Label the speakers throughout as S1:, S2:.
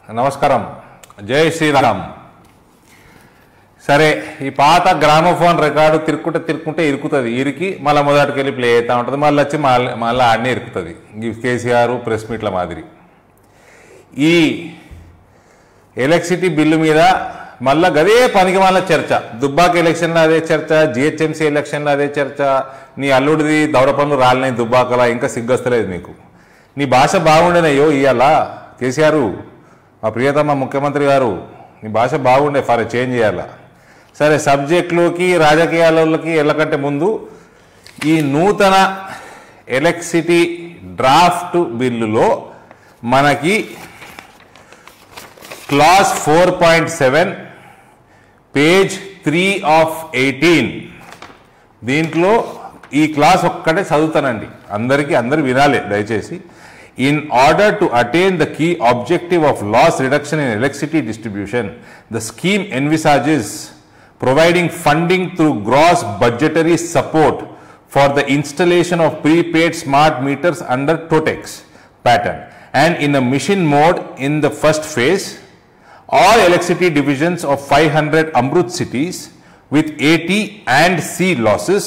S1: నమస్కారం జై శ్రీరామ్ సరే ఈ పాత గ్రామోఫోన్ రికార్డు తిరుక్కుంటే తిరుక్కుంటే ఇరుకుతుంది ఇరికి మళ్ళీ మొదటికి వెళ్ళి ప్లే అవుతూ ఉంటుంది మళ్ళీ వచ్చి మళ్ళీ మళ్ళీ ఆడనే ఇరుకుతుంది ఈ కేసీఆర్ ప్రెస్ మీట్ల మాదిరి ఈ ఎలక్ట్రిసిటీ బిల్లు మీద మళ్ళా గదే పనికి మళ్ళీ చర్చ దుబ్బాక ఎలక్షన్లో అదే చర్చ జిహెచ్ఎంసీ ఎలక్షన్లో అదే చర్చ నీ అల్లుడిది దౌడ పనులు రాలినాయి దుబ్బాకలా ఇంకా సిగ్గొస్తలేదు నీకు నీ భాష బాగుండేనయ్యో ఇవాళ కేసీఆర్ మా ప్రియతమ ముఖ్యమంత్రి గారు నీ భాష బాగుండే ఫర్ చేంజ్ చేయాలా సరే సబ్జెక్టులోకి రాజకీయాలకి వెళ్ళకంటే ముందు ఈ నూతన ఎలక్ట్రిసిటీ డ్రాఫ్ట్ బిల్లులో మనకి clause four point seven page three of eighteen దీంట్లో ఈ క్లాస్ ఒక్కటే చదువుతానండి అందరికీ అందరు వినాలి దయచేసి in order to attain the key objective of loss reduction in electricity distribution the scheme envisages providing funding through gross budgetary support for the installation of prepaid smart meters under totex pattern and in a mission mode in the first phase all electricity divisions of 500 Amrut cities with 80 and C losses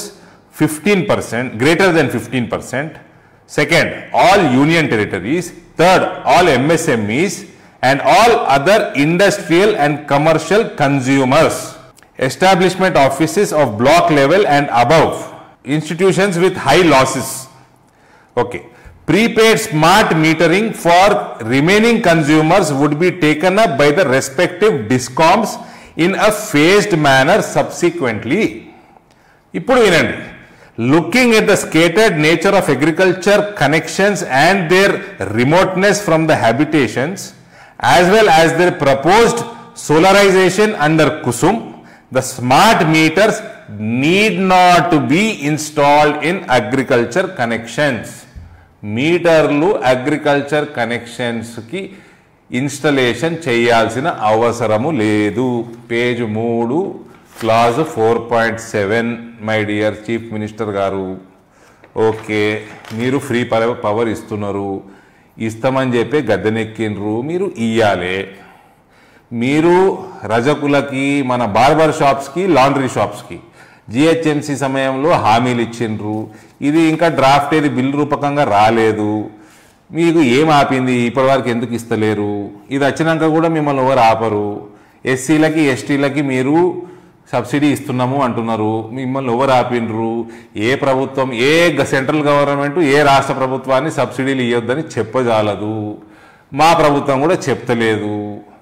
S1: 15% greater than 15% second all union territories third all MSMEs and all other industrial and commercial consumers establishment offices of block level and above institutions with high losses Okay. Prepaid smart metering for remaining consumers would be taken up by the respective discoms in a phased manner subsequently. ఇప్పుడు వినండి looking at the scattered nature of agriculture connections and their remoteness from the habitations as well as their proposed solarization under Kusum the smart meters need not to be installed in agriculture connections మీటర్లు agriculture కనెక్షన్స్కి installation చేయాల్సిన అవసరము లేదు page మూడు clause four point seven my dear chief minister గారు okay మీరు free power power ఇస్తున్నారు ఇస్తామని చెప్పి గద్దెనెక్కిండ్రు మీరు ఇయ్యాలే మీరు రజకులకి మన బార్బర్ షాప్స్కి లాండ్రీ షాప్స్కి జిహెచ్ఎంసీ సమయంలో హామీలు ఇచ్చిండ్రు ఇది ఇంకా డ్రాఫ్ట్ ఏది బిల్ రూపకంగా రాలేదు మీకు ఏం ఆపింది ఇప్పటివరకు ఎందుకు ఇస్తలేరు ఇది వచ్చినాక కూడా మిమ్మల్ని ఎవరు ఆపరు ఎస్సీలకి ఎస్టీలకి మీరు సబ్సిడీ ఇస్తున్నాము అంటున్నారు మిమ్మల్ని ఎవరు ఆపిండ్రు ఏ ప్రభుత్వం ఏ గ- సెంట్రల్ గవర్నమెంట్ ఏ రాష్ట్ర ప్రభుత్వాన్ని సబ్సిడీలు ఇవ్వద్దని చెప్పజాలదు మా ప్రభుత్వం కూడా చెప్తలేదు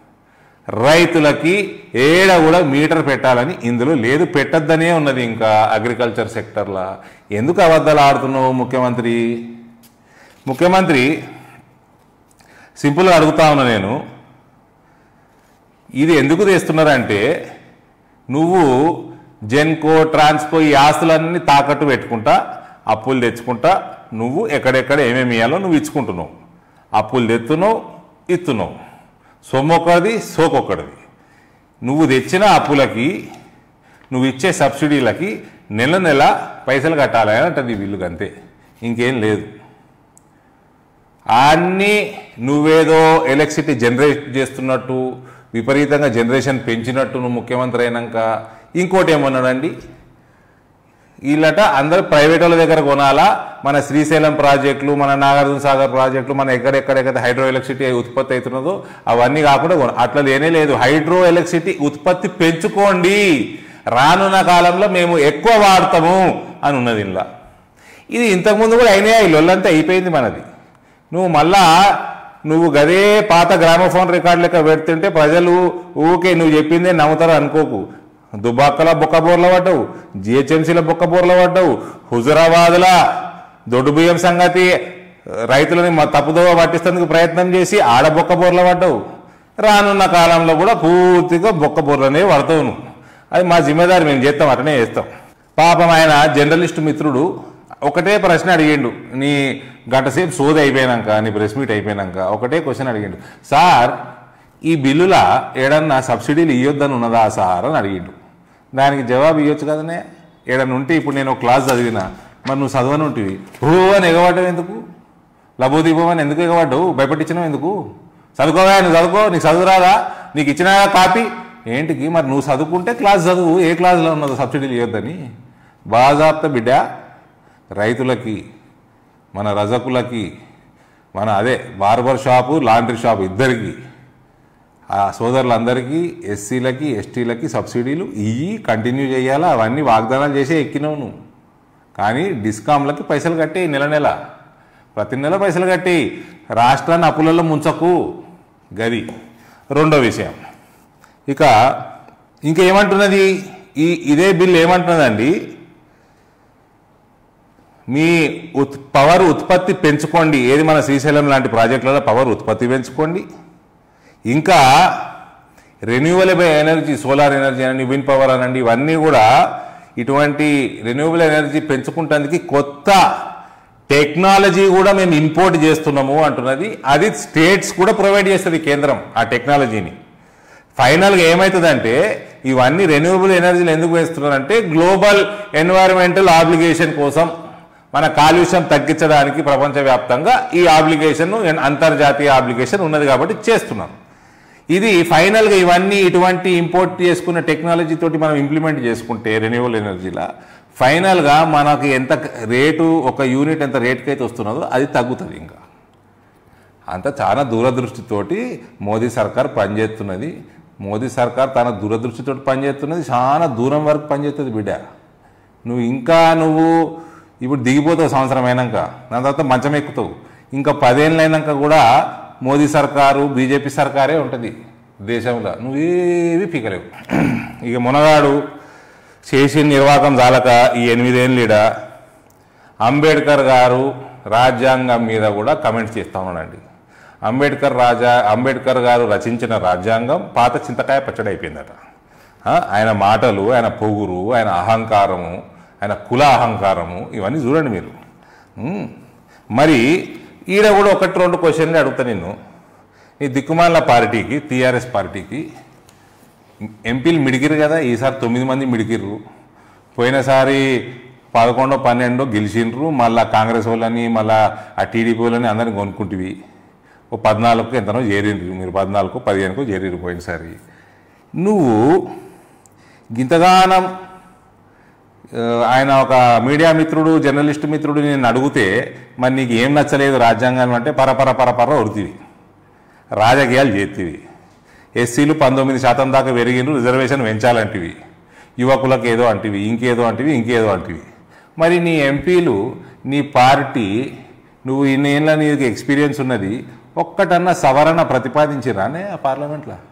S1: రైతులకి ఏడ కూడా మీటర్ పెట్టాలని ఇందులో లేదు పెట్టద్దనే ఉన్నది ఇంకా అగ్రికల్చర్ సెక్టర్లో ఎందుకు అబద్ధాలు ఆడుతున్నావు ముఖ్యమంత్రి ముఖ్యమంత్రి సింపుల్గా అడుగుతా ఉన్నా నేను ఇది ఎందుకు తెస్తున్నారంటే నువ్వు జెన్కో ట్రాన్స్కో ఈ ఆస్తులన్నీ తాకట్టు పెట్టుకుంటా అప్పులు తెచ్చుకుంటా నువ్వు ఎక్కడెక్కడ ఏమేమి ఇవ్వాలో నువ్వు ఇచ్చుకుంటున్నావు అప్పులు తెత్తున్నావు ఇస్తున్నావు సొమ్మొక్కడిది సోకొక్కడిది నువ్వు తెచ్చిన అప్పులకి నువ్వు ఇచ్చే సబ్సిడీలకి నెల నెల పైసలు కట్టాలి అని అంటది వీళ్ళకి అంతే ఇంకేం లేదు అన్నీ నువ్వేదో ఎలక్ట్రిసిటీ జనరేట్ చేస్తున్నట్టు విపరీతంగా జనరేషన్ పెంచినట్టు నువ్వు ముఖ్యమంత్రి అయినాక ఇంకోటి ఏమన్నాడండి వీళ్ళట అందరూ ప్రైవేట్ వాళ్ళ దగ్గర కొనాలా మన శ్రీశైలం ప్రాజెక్టులు మన నాగార్జున సాగర్ ప్రాజెక్టులు మన ఎక్కడెక్కడెక్కడ హైడ్రో ఎలక్ట్రిసిటీ ఉత్పత్తి అవుతున్నదో అవన్నీ కాకుండా కొన- అట్లా లేనే లేదు హైడ్రో ఎలక్ట్రిసిటీ ఉత్పత్తి పెంచుకోండి రానున్న కాలంలో మేము ఎక్కువ వాడతాము అని ఉన్నది ఇలా ఇది ఇంతకుముందు కూడా అయినాయి ఈ లొల్లంతా అయిపోయింది మనది నువ్వు మళ్ళా నువ్వు గదే పాత గ్రామోఫోన్ రికార్డు లెక్క పెడుతుంటే ప్రజలు ఊకే నువ్వు చెప్పిందే నమ్ముతారు అనుకోకు దుబాక్కల బొక్క బోర్ల పడ్డావు జిహెచ్ఎంసీల బొక్క బోర్ల పడ్డావు హుజురాబాద్ల దొడ్డు బియ్యం సంగతి రైతులని మ- తప్పుదోవ పట్టిస్తేందుకు ప్రయత్నం చేసి ఆడ బొక్క బోర్ల పడ్డావు రానున్న కాలంలో కూడా పూర్తిగా బొక్క బోర్లనే పడతావు నువ్వు అది మా జిమ్మేదారి మేము చేస్తాం అట్లనే చేస్తాం పాపం ఆయన జర్నలిస్ట్ మిత్రుడు ఒకటే ప్రశ్న అడిగిండు నీ గంట సేపు సోది అయిపోయినాక నీ ప్రెస్ మీట్ అయిపోయినాక ఒకటే క్వశ్చన్ అడిగిండు సార్ ఈ బిల్లుల ఏడన్నా సబ్సిడీలు ఇవ్వద్దని ఉన్నదా సార్ అని అడిగిండు దానికి జవాబు ఇవ్వచ్చు కదనే ఏడన్నా ఉంటే ఇప్పుడు నేను ఒక క్లాస్ చదివినా మరి నువ్వు చదవని ఉంటివి ఓ అని ఎగబడ్డావు ఎందుకు లబోదీపం అని ఎందుకు ఎగబడ్డావు భయపట్టించినావు ఎందుకు చదువుకోవా నువ్వు చదువుకో నీకు చదువురాదా నీకు ఇచ్చిన కాపీ ఏంటికి మరి నువ్వు చదువుకుంటే క్లాస్ చదువు ఏ క్లాస్లో ఉన్నదో సబ్సిడీలు ఇవ్వద్దని బాజాప్త బిడ్డ రైతులకి మన రజకులకి మన అదే బార్బర్ షాపు లాండ్రీ షాపు ఇద్దరికి ఆ సోదరులందరికీ ఎస్సీలకి ఎస్టీలకి సబ్సిడీలు ఇవి కంటిన్యూ చేయాలా అవన్నీ వాగ్దానాలు చేసే ఎక్కినావు నువ్వు కానీ డిస్కామ్లకి పైసలు కట్టి నెల నెల ప్రతి నెల పైసలు కట్టి రాష్ట్రాన్ని అప్పులలో ముంచకు గది రెండో విషయం ఇక ఇంకేమంటున్నది ఈ ఇదే బిల్ ఏమంటున్నదండి మీ ఉత్ పవర్ ఉత్పత్తి పెంచుకోండి ఏది మన శ్రీశైలం లాంటి ప్రాజెక్టులలో పవర్ ఉత్పత్తి పెంచుకోండి ఇంకా రెన్యూవలబుల్ ఎనర్జీ సోలార్ ఎనర్జీ అనండి విండ్ పవర్ అనండి ఇవన్నీ కూడా ఇటువంటి రెన్యూవబుల్ ఎనర్జీ పెంచుకుంటానికి కొత్త టెక్నాలజీ కూడా మేము ఇంపోర్ట్ చేస్తున్నాము అంటున్నది అది స్టేట్స్ కూడా ప్రొవైడ్ చేస్తుంది కేంద్రం ఆ టెక్నాలజీని ఫైనల్గా ఏమవుతుందంటే ఇవన్నీ రెన్యూవబుల్ ఎనర్జీలు ఎందుకు వేస్తున్నారంటే గ్లోబల్ ఎన్వైరన్మెంటల్ ఆబ్లిగేషన్ కోసం మన కాలుష్యం తగ్గించడానికి ప్రపంచవ్యాప్తంగా ఈ ఆబ్లిగేషన్ అంతర్జాతీయ ఆబ్లిగేషన్ ఉన్నది కాబట్టి చేస్తున్నాం ఇది ఫైనల్గా ఇవన్నీ ఇటువంటి ఇంపోర్ట్ చేసుకున్న టెక్నాలజీ తోటి మనం ఇంప్లిమెంట్ చేసుకుంటే రెన్యూవల్ ఎనర్జీలా ఫైనల్గా మనకి ఎంత రేటు ఒక యూనిట్ ఎంత రేట్కి అయితే వస్తున్నదో అది తగ్గుతుంది ఇంకా అంత చాలా దూరదృష్టితోటి మోదీ సర్కార్ పనిచేస్తున్నది మోదీ సర్కార్ తన దూరదృష్టితో పనిచేస్తున్నది చాలా దూరం వరకు పనిచేస్తుంది బిడ్డ నువ్వు ఇంకా నువ్వు ఇప్పుడు దిగిపోతావు సంవత్సరం అయినాక దాని తర్వాత మంచం ఎక్కుతావు ఇంకా పదేళ్ళు అయినాక కూడా మోదీ సర్కారు బీజేపీ సర్కారే ఉంటుంది దేశంలో నువ్వేవి పీకలేవు ఇక మునగాడు చేసిన నిర్వాహకం చాలక ఈ ఎనిమిదేళ్ళీడ అంబేద్కర్ గారు రాజ్యాంగం మీద కూడా కమెంట్స్ చేస్తా ఉన్నాడండి అంబేద్కర్ రాజా అంబేద్కర్ గారు రచించిన రాజ్యాంగం పాత చింతకాయ పచ్చడి అయిపోయిందట ఆ, ఆయన మాటలు ఆయన పొగురు ఆయన అహంకారము ఆయన కుల అహంకారము ఇవన్నీ చూడండి మీరు ఉమ్. మరి ఈడ కూడా ఒకటి రెండు క్వశ్చన్లు అడుగుతా నిన్ను ఈ దిక్కుమాల పార్టీకి టీఆర్ఎస్ పార్టీకి ఎంపీలు మిడికిరు కదా ఈసారి తొమ్మిది మంది మిడికిర్రు పోయినసారి పదకొండో పన్నెండో గెలిచిండ్రు మళ్ళా కాంగ్రెస్ వాళ్ళని మళ్ళా ఆ టీడీపీ వాళ్ళని అందరిని కొనుక్కుంటివి ఓ పద్నాలుగుకు ఎంతనో చేరిండ్రు మీరు పద్నాలుగు పదిహేనుకో చేరిరు పోయినసారి నువ్వు గింతగానం ఆ, ఆయన ఒక మీడియా మిత్రుడు జర్నలిస్ట్ మిత్రుడు నేను అడిగితే మరి నీకు ఏం నచ్చలేదు రాజ్యాంగం అంటే పరపర పరపర ఉడితివి రాజకీయాలు చేతివి ఎస్సీలు పంతొమ్మిది శాతం దాకా పెరిగిండ్రు రిజర్వేషన్ పెంచాలంటివి యువకులకు ఏదో అంటివి ఇంకేదో అంటివి ఇంకేదో అంటివి మరి నీ ఎంపీలు నీ పార్టీ నువ్వు ఇన్నేళ్ళ నీకు ఎక్స్పీరియన్స్ ఉన్నది ఒక్కటన్నా సవరణ ప్రతిపాదించిరానే ఆ పార్లమెంట్లో